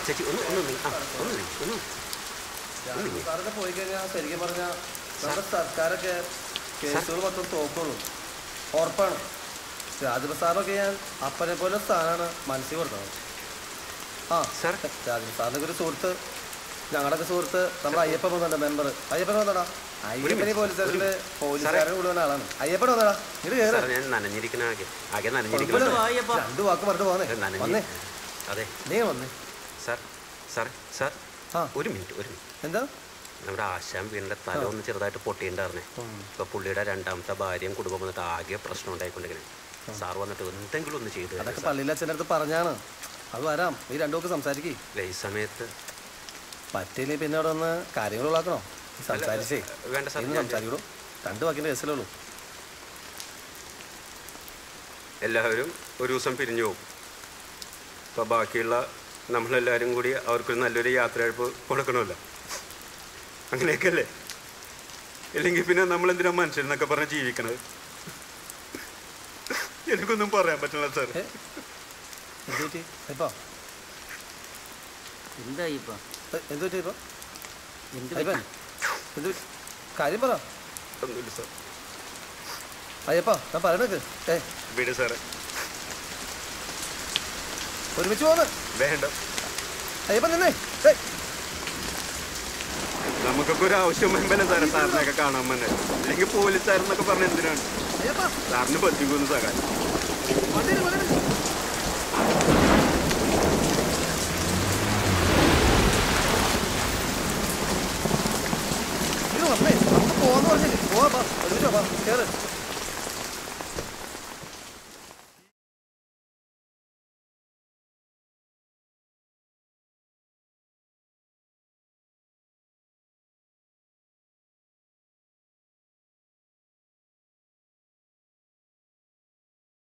ചേച്ചി ഒന്ന് ഒന്ന് നീ ആ ഒന്ന് നീ ഒന്ന് സാറൊക്കെ പോയി കഴിഞ്ഞാൽ ശരിക്കും പറഞ്ഞാൽ നമ്മുടെ സർക്കാരൊക്കെ കേസുകൾ മൊത്തം തോക്കുള്ളൂ ഉറപ്പാണ് രാജപ്രസാദൊക്കെ ഞാൻ അപ്പനെ പോലെ സ്ഥാനമാണ് മനസ്സിൽ കൊടുത്തത് ആ സാർ രാജപ്രസാദിന്റെ ഒരു സുഹൃത്ത് ഞങ്ങളുടെയൊക്കെ സുഹൃത്ത് നമ്മുടെ അയ്യപ്പൻ വന്നിട്ടുണ്ട് മെമ്പർ അയ്യപ്പൻ വന്നടാ അയ്യപ്പനെ പോലീസുകാരുടെ പോലീസുകാരൻ കൂടുതൽ ആളാണ് അയ്യപ്പൻ വന്നടാ ഇത് കേറ് സാർ ഞാൻ നനഞ്ഞിരിക്കണ ആകെ ആകെ നനഞ്ഞിരിക്കണം കുഴപ്പമില്ല. രണ്ടു വാക്ക് പറഞ്ഞിട്ട് പോന്നെ നനഞ്ഞി വന്നേ അതെ നീ വന്നേ സാർ സാർ സാർ ആ ഒരു മിനിറ്റ് ഒരു മിനിറ്റ് എന്താ നമ്മുടെ ആശാൻ വീടിന്റെ തല ഒന്ന് ചെറുതായിട്ട് പൊട്ടിയിട്ടുണ്ടായിരുന്നേ ഇപ്പൊ പുള്ളിയുടെ രണ്ടാമത്തെ ഭാര്യയും കുടുംബം വന്നിട്ട് ആകെ പ്രശ്നം ഉണ്ടായിക്കൊണ്ടിരിക്കണേ സാർ വന്നിട്ട് എന്തെങ്കിലും ഒന്ന് ചെയ്തു തരണം അതൊക്കെ സാർ. പള്ളിയിലെ അച്ഛൻ്റെ അടുത്ത് പറഞ്ഞാണ് അത് വരാം നീ രണ്ടു വാക്ക് സംസാരിക്കേ ഇല്ല, ഈ സമയത്ത് പറ്റിയില്ലേ പിന്നെ അവിടെ ഒന്ന് കാര്യങ്ങൾ ഉള്ളാക്കണോ സംസാരിച്ചേ വേണ്ട സാർ ഇന്ന് ഞാൻ- സംസാരിക്കണോ രണ്ട് വാക്കിന്റെ കേസിലേ ഉള്ളൂ എല്ലാവരും ഒരു ദിവസം പിരിഞ്ഞു പോകും അപ്പോൾ ബാക്കിയുള്ള നമ്മളെല്ലാവരും കൂടി അവർക്കൊരു നല്ലൊരു യാത്രയഴപ്പ് കൊടുക്കണമല്ലോ അങ്ങനെയൊക്കെ അല്ലേ ഇല്ലെങ്കിൽ പിന്നെ നമ്മൾ എന്തിനാ മനുഷ്യരെന്നൊക്കെ പറഞ്ഞ് ജീവിക്കണത് എനിക്കൊന്നും പറയാൻ പറ്റില്ല സാർ ഏ? എന്ത് പറ്റി ഇപ്പൊ എന്താ ഇപ്പൊ ഏ, എന്ത് പറ്റി ഇപ്പൊ എന്ത് അയ്യപ്പ പറ്റി? എന്ത് പറ്റി? കാര്യം പറ ഒന്നുമില്ല സാർ അയ്യപ്പ ഞാൻ പറയണക്ക് ഏ വീട് സാറേ ഒരുമിച്ച് പോന്ന് വേണ്ട അയ്യപ്പ നിന്നേ ഏ, നമുക്കൊക്കെ ഒരു ആവശ്യം വരുമ്പല്ലേ സാറേ സാറിനെയൊക്കെ കാണാൻ തന്നെ അല്ലെങ്കിൽ പോലീസുകാരെന്നൊക്കെ പറഞ്ഞ എന്തിനാണ് അയ്യപ്പ സാറിന് പറ്റിക്കുന്നു സഹായം വണ്ടിയില്, വണ്ടിയില്. ഇത് വന്നേ നമുക്ക് പോവാന്ന് പറഞ്ഞില്ലേ പോവാ ഒരുമിച്ച് വാ കേറ്